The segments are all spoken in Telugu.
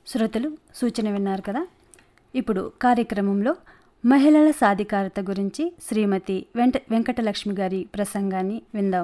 శ్రోతలు సూచన విన్నారు కదా ఇప్పుడు కార్యక్రమంలో మహిళల సాధికారత గురించి శ్రీమతి వెంట వెంకటలక్ష్మి గారి ప్రసంగాన్ని విందాం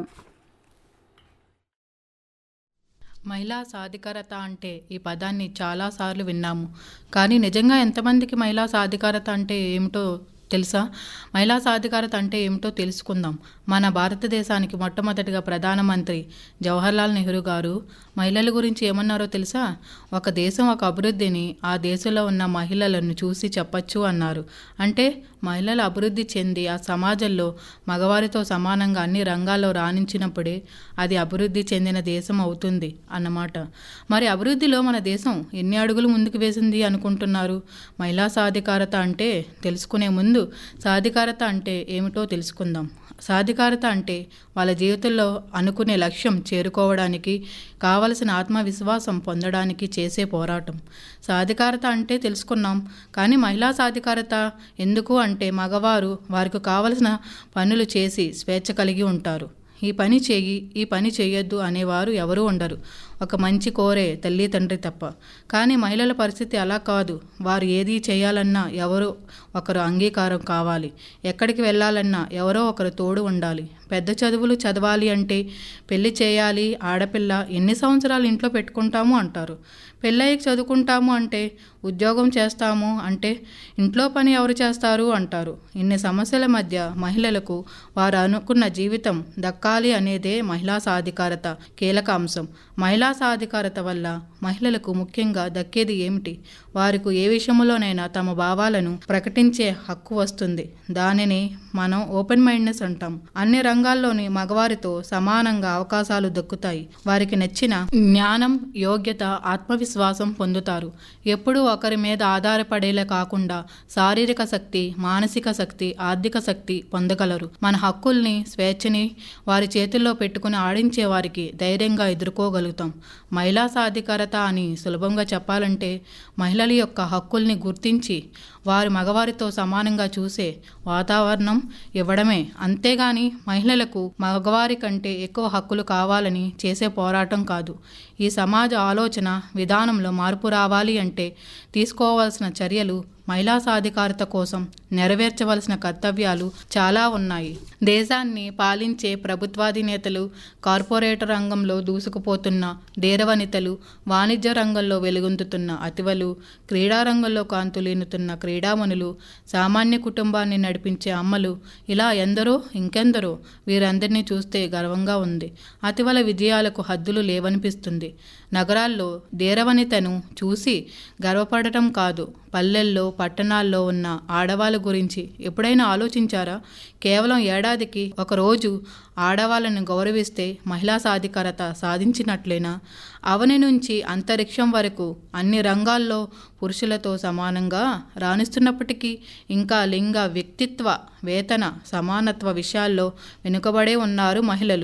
మహిళా సాధికారత అంటే ఈ పదాన్ని చాలాసార్లు విన్నాము కానీ నిజంగా ఎంతమందికి మహిళా సాధికారత అంటే ఏమిటో తెలుసా మహిళా సాధికారత అంటే ఏమిటో తెలుసుకుందాం మన భారతదేశానికి మొట్టమొదటిగా ప్రధానమంత్రి జవహర్లాల్ నెహ్రూ గారు మహిళల గురించి ఏమన్నారో తెలుసా ఒక దేశం ఒక అభివృద్ధిని ఆ దేశంలో ఉన్న మహిళలను చూసి చెప్పచ్చు అన్నారు అంటే మహిళలు అభివృద్ధి చెంది ఆ సమాజంలో మగవారితో సమానంగా అన్ని రంగాల్లో రాణించినప్పుడే అది అభివృద్ధి చెందిన దేశం అవుతుంది అన్నమాట మరి అభివృద్ధిలో మన దేశం ఎన్ని అడుగులు ముందుకు వేసింది అనుకుంటున్నారు మహిళా సాధికారత అంటే తెలుసుకునే ముందు సాధికారత అంటే ఏమిటో తెలుసుకుందాం సాధికారత అంటే వాళ్ళ జీవితంలో అనుకునే లక్ష్యం చేరుకోవడానికి కావలసిన ఆత్మవిశ్వాసం పొందడానికి చేసే పోరాటం సాధికారత అంటే తెలుసుకున్నాం కానీ మహిళా సాధికారత ఎందుకు అంటే మగవారు వారికి కావలసిన పనులు చేసి స్వేచ్ఛ కలిగి ఉంటారు ఈ పని చేయి ఈ పని చేయొద్దు అనేవారు ఎవరూ ఉండరు ఒక మంచి కోరే తల్లి తండ్రి తప్ప కానీ మహిళల పరిస్థితి అలా కాదు వారు ఏది చేయాలన్నా ఎవరో ఒకరు అంగీకారం కావాలి ఎక్కడికి వెళ్ళాలన్నా ఎవరో ఒకరు తోడు ఉండాలి పెద్ద చదువులు చదవాలి అంటే పెళ్లి చేయాలి ఆడపిల్ల ఎన్ని సంవత్సరాలు ఇంట్లో పెట్టుకుంటాము అంటారు పెళ్ళయ్యకి చదువుకుంటాము అంటే ఉద్యోగం చేస్తాము అంటే ఇంట్లో పని ఎవరు చేస్తారు అంటారు ఇన్ని సమస్యల మధ్య మహిళలకు వారు అనుకున్న జీవితం దక్కాలి అనేదే మహిళా సాధికారత కీలక అంశం మహిళా సాధికారత వల్ల మహిళలకు ముఖ్యంగా దక్కేది ఏమిటి వారికి ఏ విషయంలోనైనా తమ భావాలను ప్రకటించే హక్కు వస్తుంది దానిని మనం ఓపెన్ మైండ్నెస్ అంటాం అన్ని రంగాల్లోని మగవారితో సమానంగా అవకాశాలు దక్కుతాయి వారికి నచ్చిన జ్ఞానం యోగ్యత ఆత్మవిశ్వాసం పొందుతారు ఎప్పుడూ ఒకరి మీద ఆధారపడేలా కాకుండా శారీరక శక్తి మానసిక శక్తి ఆర్థిక శక్తి పొందగలరు మన హక్కుల్ని స్వేచ్ఛని వారి చేతుల్లో పెట్టుకుని ఆడించే వారికి ధైర్యంగా ఎదుర్కోగలుగుతాం మహిళా సాధికారత అని సులభంగా చెప్పాలంటే మహిళల యొక్క హక్కుల్ని గుర్తించి వారి మగవారితో సమానంగా చూసే వాతావరణం ఇవ్వడమే అంతేగాని మహిళలకు మగవారి కంటే ఎక్కువ హక్కులు కావాలని చేసే పోరాటం కాదు ఈ సమాజ ఆలోచన విధానంలో మార్పు రావాలి అంటే తీసుకోవాల్సిన చర్యలు మహిళా సాధికారత కోసం నెరవేర్చవలసిన కర్తవ్యాలు చాలా ఉన్నాయి దేశాన్ని పాలించే ప్రభుత్వాధినేతలు కార్పొరేట్ రంగంలో దూసుకుపోతున్న ధీరవనితలు వాణిజ్య రంగంలో వెలుగొందుతున్న అతివలు క్రీడా రంగంలో కాంతులేనుతున్న క్రీడామణులు సామాన్య కుటుంబాన్ని నడిపించే అమ్మలు ఇలా ఎందరో ఇంకెందరో వీరందరినీ చూస్తే గర్వంగా ఉంది అతివల విజయాలకు హద్దులు లేవనిపిస్తుంది నగరాల్లో ధీరవనితను చూసి గర్వపడటం కాదు పల్లెల్లో పట్టణాల్లో ఉన్న ఆడవాళ్ళ గురించి ఎప్పుడైనా ఆలోచించారా కేవలం ఏడాదికి ఒక రోజు ఆడవాళ్ళని గౌరవిస్తే మహిళా సాధికారత సాధించినట్లేనా అవని నుంచి అంతరిక్షం వరకు అన్ని రంగాల్లో పురుషులతో సమానంగా రాణిస్తున్నప్పటికీ ఇంకా లింగ వ్యక్తిత్వ వేతన సమానత్వ విషయాల్లో వెనుకబడే ఉన్నారు మహిళలు